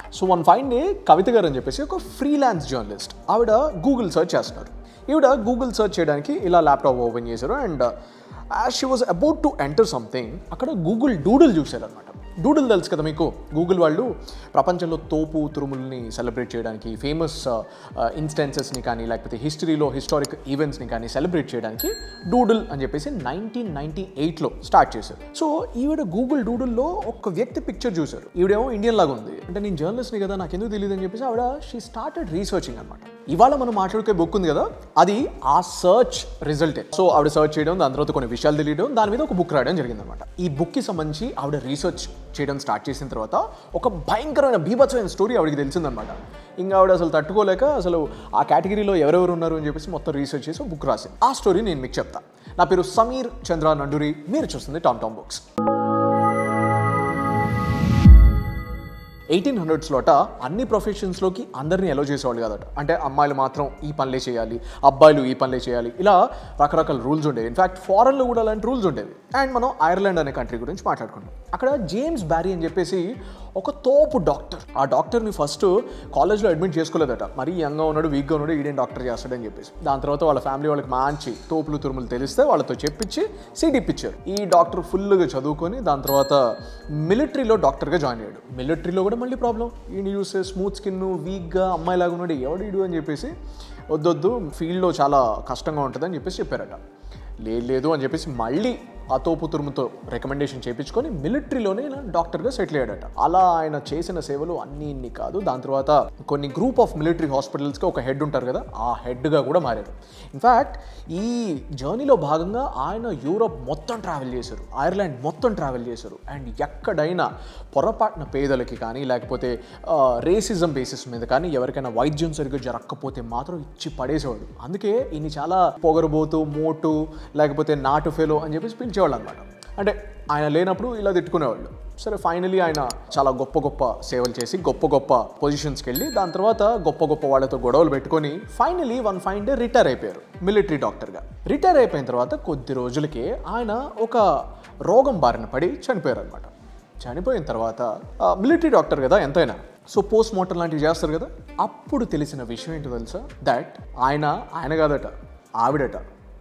so one fine day Kavitha గారు అని చెప్పేసి ఒక ఫ్రీలాన్స్ జర్నలిస్ట్ ఆవిడ గూగుల్ సెర్చ్ చేస్తున్నారు ఈవిడ గూగుల్ సెర్చ్ చేయడానికి ఇలా ల్యాప్టాప్ ఓపెన్ చేశారు and as she was about to enter something అక్కడ గూగుల్ డూడుల్ చూశారనమాట డూడుల్ తెలుసు కదా మీకు గూగుల్ వాళ్ళు ప్రపంచంలో తోపు తురుముల్ని సెలబ్రేట్ చేయడానికి ఫేమస్ ఇన్స్టెన్సెస్ని కానీ లేకపోతే హిస్టరీలో హిస్టారిక్ ఈవెంట్స్ని కానీ సెలబ్రేట్ చేయడానికి డూడుల్ అని చెప్పేసి నైన్టీన్ నైన్టీ ఎయిట్లో స్టార్ట్ చేశారు సో ఈవిడ గూగుల్ డూడుల్లో ఒక వ్యక్తి పిక్చర్ చూశారు ఈవిడేమో ఇండియన్ లాగా ఉంది అంటే నేను జర్నలిస్ట్ని కదా నాకు ఎందుకు తెలియదు అని చెప్పేసి ఆవిడ షీ స్టార్టెడ్ రీసెర్చింగ్ అనమాట ఇవాళ మనం మాట్లాడుకే బుక్ ఉంది కదా అది ఆ సర్చ్ రిజల్టే సో ఆవిడ సర్చ్ చేయడం దాని తర్వాత కొన్ని విషయాలు తెలియడం దాని మీద ఒక బుక్ రాయడం జరిగిందనమాట ఈ బుక్కి సంబంధించి ఆవిడ రీసెర్చ్ చేయడం స్టార్ట్ చేసిన తర్వాత ఒక భయంకరమైన బీభత్సమైన స్టోరీ ఆవిడకి తెలిసిందనమాట ఇంకా ఆవిడ అసలు తట్టుకోలేక అసలు ఆ కేటగిరీలో ఎవరెవరు ఉన్నారు అని చెప్పేసి మొత్తం రీసెర్చ్ చేసి బుక్ రాసింది ఆ స్టోరీ నేను మీకు చెప్తా నా పేరు సమీర్ చంద్ర నండూరి మీరు చూస్తుంది టామ్ టామ్ బుక్స్ ఎయిటీన్ హండ్రెడ్స్లోట అన్ని ప్రొఫెషన్స్లోకి అందరినీ ఎలో చేసేవాళ్ళు కాదట అంటే అమ్మాయిలు మాత్రం ఈ పనులే చేయాలి అబ్బాయిలు ఈ పనులే చేయాలి ఇలా రకరకాల రూల్స్ ఉండేవి ఇన్ఫాక్ట్ ఫారెన్లో కూడా అలాంటి రూల్స్ ఉండేవి అండ్ మనం ఐర్లాండ్ అనే కంట్రీ గురించి మాట్లాడుకున్నాం అక్కడ జేమ్స్ బ్యారీ అని చెప్పేసి ఒక తోపు డాక్టర్ ఆ డాక్టర్ని ఫస్ట్ కాలేజ్లో అడ్మిట్ చేసుకోలేదట మరీ యంగ్గా ఉన్నాడు వీక్గా ఉన్నాడు ఈడేం డాక్టర్ చేస్తాడని చెప్పేసి దాని తర్వాత వాళ్ళ ఫ్యామిలీ వాళ్ళకి మంచి తోపులు తురుములు తెలిస్తే వాళ్ళతో చెప్పించి సీట్ ఇప్పించారు ఈ డాక్టర్ ఫుల్గా చదువుకొని దాని తర్వాత మిలిటరీలో డాక్టర్గా జాయిన్ అయ్యాడు మిలిటరీలో కూడా మళ్ళీ ప్రాబ్లం ఈయన చూస్తే స్మూత్ స్కిన్ వీక్గా అమ్మాయిలాగా ఉన్నాడు ఎవడు ఈడు అని చెప్పేసి వద్దొద్దు ఫీల్డ్లో చాలా కష్టంగా ఉంటుందని చెప్పేసి చెప్పారట లేదు లేదు అని చెప్పేసి మళ్ళీ ఆ తోపు తురుముతో రికమెండేషన్ చేయించుకొని మిలిటరీలోనే ఆయన డాక్టర్గా సెటిల్ అయ్యాడట అలా ఆయన చేసిన సేవలు అన్ని ఇన్ని కాదు దాని తర్వాత కొన్ని గ్రూప్ ఆఫ్ మిలిటరీ హాస్పిటల్స్కి ఒక హెడ్ ఉంటారు కదా ఆ హెడ్గా కూడా మారారు ఇన్ఫ్యాక్ట్ ఈ జర్నీలో భాగంగా ఆయన యూరోప్ మొత్తం ట్రావెల్ చేశారు ఐర్లాండ్ మొత్తం ట్రావెల్ చేశారు అండ్ ఎక్కడైనా పొరపాటున పేదలకి కానీ లేకపోతే రేసిజం బేసిస్ మీద కానీ ఎవరికైనా వైద్యం సరిగ్గా జరగకపోతే మాత్రం ఇచ్చి పడేసేవాడు అందుకే ఈయన చాలా పొగరబోతు మోటు లేకపోతే నాటు ఫెలో అని చెప్పేసి పిలిచేవాళ్ళు అనమాట అంటే ఆయన లేనప్పుడు ఇలా తిట్టుకునేవాళ్ళు సరే ఫైనలీ ఆయన చాలా గొప్ప గొప్ప సేవలు చేసి గొప్ప గొప్ప పొజిషన్స్కి వెళ్ళి దాని తర్వాత గొప్ప గొప్ప వాళ్ళతో గొడవలు పెట్టుకొని finally one fine day retire అయిపోయారు మిలిటరీ డాక్టర్గా రిటైర్ అయిపోయిన తర్వాత కొద్ది రోజులకే ఆయన ఒక రోగం బారిన పడి చనిపోయారు అనమాట చనిపోయిన తర్వాత మిలిటరీ డాక్టర్ కదా ఎంతైనా సో పోస్ట్ మార్టం లాంటివి చేస్తారు కదా అప్పుడు తెలిసిన విషయం ఏంటో తెలుసా దట్ ఆయన ఆయన కాదట ఆవిడట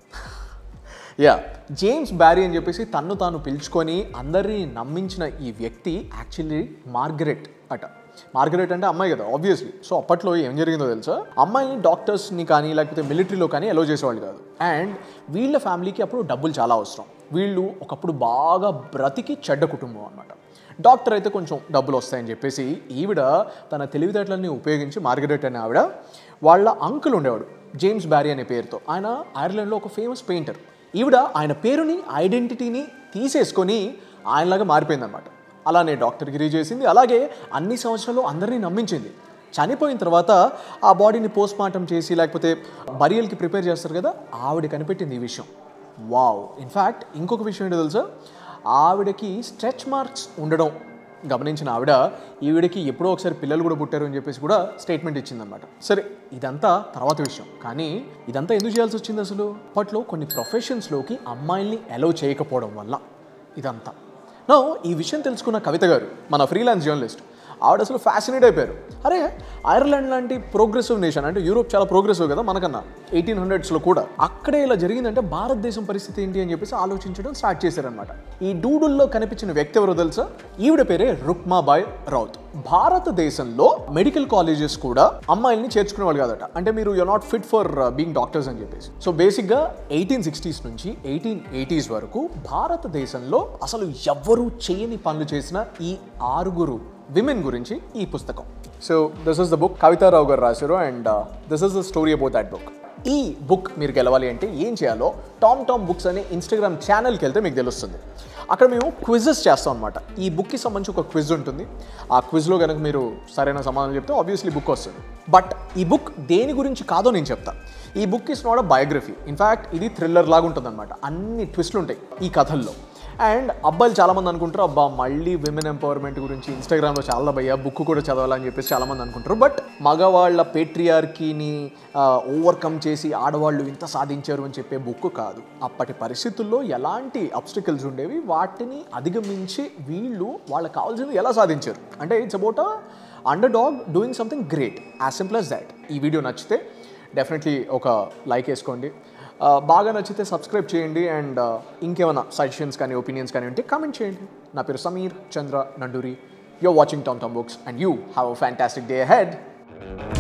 యా జేమ్స్ బ్యారీ అని చెప్పేసి తన్ను తాను పిలుచుకొని అందరినీ నమ్మించిన ఈ వ్యక్తి యాక్చువల్లీ మార్గరెట్ అట మార్గరెట్ అంటే అమ్మాయి కదా ఆబ్వియస్లీ సో అప్పట్లో ఏం జరిగిందో తెలుసా అమ్మాయిని డాక్టర్స్ని కానీ లేకపోతే మిలిటరీలో కానీ ఎలో చేసేవాళ్ళు కాదు అండ్ వీళ్ళ ఫ్యామిలీకి అప్పుడు డబ్బులు చాలా అవసరం వీళ్ళు ఒకప్పుడు బాగా బ్రతికి చెడ్డ కుటుంబం అనమాట డాక్టర్ అయితే కొంచెం డబ్బులు వస్తాయని చెప్పేసి ఈవిడ తన తెలివితేటలన్నీ ఉపయోగించి మార్గరెట్ అనే ఆవిడ వాళ్ళ అంకుల్ ఉండేవాడు జేమ్స్ బ్యారీ అనే పేరుతో ఆయన ఐర్లాండ్లో ఒక ఫేమస్ పెయింటర్ ఈవిడ ఆయన పేరుని ఐడెంటిటీని తీసేసుకొని ఆయనలాగా మారిపోయిందనమాట అలానే డాక్టర్గిరి చేసింది అలాగే అన్ని సంవత్సరాలు అందరినీ నమ్మించింది చనిపోయిన తర్వాత ఆ బాడీని పోస్ట్ మార్టం చేసి లేకపోతే బరియల్కి ప్రిపేర్ చేస్తారు కదా ఆవిడ కనిపెట్టింది ఈ విషయం వావ్ ఇన్ఫ్యాక్ట్ ఇంకొక విషయం ఏంటో తెలుసా ఆవిడకి స్ట్రెచ్ మార్క్స్ ఉండడం గమనించిన ఆవిడ ఈవిడకి ఎప్పుడో ఒకసారి పిల్లలు కూడా పుట్టారు అని చెప్పేసి కూడా స్టేట్మెంట్ ఇచ్చిందనమాట సరే ఇదంతా తర్వాత విషయం కానీ ఇదంతా ఎందుకు చేయాల్సి వచ్చింది అసలు అప్పట్లో కొన్ని ప్రొఫెషన్స్లోకి అమ్మాయిల్ని అలౌ చేయకపోవడం వల్ల ఇదంతా నా ఈ విషయం తెలుసుకున్న కవిత గారు మన ఫ్రీలాన్స్ జర్నలిస్ట్ ఆవిడ అసలు ఫ్యాసినేట్ అయిపోయారు అరే ఐర్లాండ్ లాంటి ప్రోగ్రెసివ్ నేషన్ అంటే యూరోప్ చాలా ప్రోగ్రెసివ్ కదా మనకన్నా ఎయిటీన్ హండ్రెడ్స్లో కూడా అక్కడే ఇలా జరిగిందంటే భారతదేశం పరిస్థితి ఏంటి అని చెప్పేసి ఆలోచించడం స్టార్ట్ చేశారనమాట ఈ డూడుల్లో కనిపించిన వ్యక్తి ఎవరో తెలుసా ఈవిడ పేరే రుక్మాబాయ్ రౌత్ భారతదేశంలో మెడికల్ కాలేజెస్ కూడా అమ్మాయిల్ని చేర్చుకునే వాళ్ళు కాదట అంటే మీరు you not fit for being doctors అని చెప్పేసి సో బేసిక్గా ఎయిటీన్ సిక్స్టీస్ నుంచి ఎయిటీన్ ఎయిటీస్ వరకు భారతదేశంలో అసలు ఎవ్వరూ చేయని పనులు చేసిన ఈ ఆరుగురు విమెన్ గురించి ఈ పుస్తకం so this is the book Kavitha Rao గారు రాశారు and this is the story about that book ఈ బుక్ మీరు గెలవాలి అంటే ఏం చేయాలో టామ్ టామ్ బుక్స్ అనే ఇన్స్టాగ్రామ్ ఛానల్కి వెళ్తే మీకు తెలుస్తుంది అక్కడ మేము క్విజెస్ చేస్తాం అనమాట ఈ బుక్కి సంబంధించి ఒక క్విజ్ ఉంటుంది ఆ క్విజ్లో కనుక మీరు సరైన సమాధానం చెప్తే ఆబ్వియస్లీ బుక్ వస్తుంది బట్ ఈ బుక్ దేని గురించి కాదో నేను చెప్తా ఈ book is not a biography in fact ఇది థ్రిల్లర్ లాగా ఉంటుంది అనమాట అన్ని ట్విస్ట్లు ఉంటాయి ఈ కథల్లో అండ్ అబ్బాయిలు చాలామంది అనుకుంటారు అబ్బా మళ్ళీ విమెన్ ఎంపవర్మెంట్ గురించి ఇన్స్టాగ్రామ్లో చాలా భయ్యా బుక్ కూడా చదవాలని చెప్పేసి చాలామంది అనుకుంటారు బట్ మగవాళ్ళ పేట్రియార్కీని ఓవర్కమ్ చేసి ఆడవాళ్ళు ఇంత సాధించారు అని చెప్పే బుక్ కాదు అప్పటి పరిస్థితుల్లో ఎలాంటి అబ్స్టికల్స్ ఉండేవి వాటిని అధిగమించి వీళ్ళు వాళ్ళకి కావాల్సింది ఎలా సాధించారు అంటే it's about under dog doing something great as simple as that ఈ వీడియో నచ్చితే డెఫినెట్లీ ఒక లైక్ వేసుకోండి ఆ, బాగా నచ్చితే సబ్స్క్రైబ్ చేయండి అండ్ ఇంకేమైనా సజెషన్స్ కానీ ఒపీనియన్స్ కానీ ఉంటే కామెంట్ చేయండి నా పేరు Sameer Chandra Nanduri you're watching Tom Tom Books and you have a fantastic day head